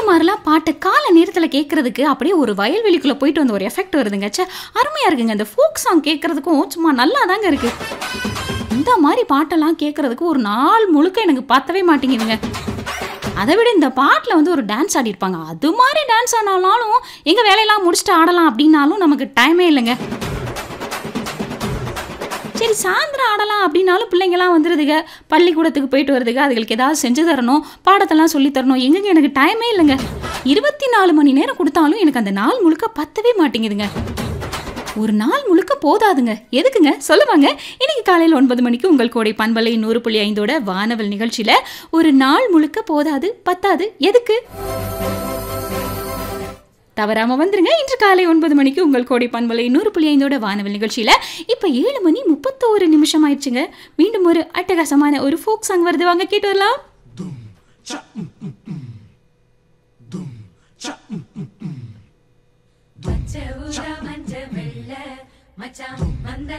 மாதிரிலாம் பாட்டு கால நேரத்தில் கேட்கறதுக்கு அப்படியே ஒரு வயல்வெளிக்குள்ளே போயிட்டு வந்த ஒரு எஃபெக்ட் வருதுங்க ச்சே அருமையாக இருக்குங்க இந்த ஃபோக் சாங் கேட்கறதுக்கும் சும்மா நல்லா தாங்க இருக்கு இந்த மாதிரி பாட்டெல்லாம் கேட்கறதுக்கு ஒரு நாள் முழுக்க எனக்கு பத்தவே மாட்டேங்குதுங்க அதை விட இந்த பாட்டில் வந்து ஒரு டான்ஸ் ஆடிருப்பாங்க அது மாதிரி டான்ஸ் ஆனாலும் எங்கள் வேலையெல்லாம் முடிச்சுட்டு ஆடலாம் அப்படின்னாலும் நமக்கு டைமே இல்லைங்க சரி சாயந்தரம் ஆடலாம் அப்படின்னாலும் பிள்ளைங்களாம் வந்துடுதுங்க பள்ளிக்கூடத்துக்கு போயிட்டு வருதுங்க அதுகளுக்கு ஏதாவது செஞ்சு தரணும் பாடத்தெல்லாம் சொல்லி தரணும் எங்கங்க எனக்கு டைமே இல்லைங்க இருபத்தி நாலு மணி நேரம் கொடுத்தாலும் எனக்கு அந்த நாள் முழுக்க பத்தவே மாட்டேங்குதுங்க ஒரு நாள் முழுக்க போதாதுங்க எதுக்குங்க சொல்லுவாங்க இன்னைக்கு காலையில் ஒன்பது மணிக்கு உங்கள் கோடை பண்பலை நூறு புள்ளி ஐந்தோட வானவல் நிகழ்ச்சியில ஒரு நாள் முழுக்க போதாது பத்தாது எதுக்கு தவறாம வந்துருங்க இன்று காலை ஒன்பது மணிக்கு உங்கள் கோடை பண்பலை நூறு புள்ளி ஐந்தோட வானவல் நிகழ்ச்சியில இப்ப ஏழு மணி முப்பத்தோரு நிமிஷம் ஆயிடுச்சுங்க மீண்டும் ஒரு அட்டகாசமான ஒரு ஃபோக் சாங் வருது வாங்க கேட்டு வரலாம் மச்ச ஊதா மஞ்ச வெள்ள மச்சான் வந்த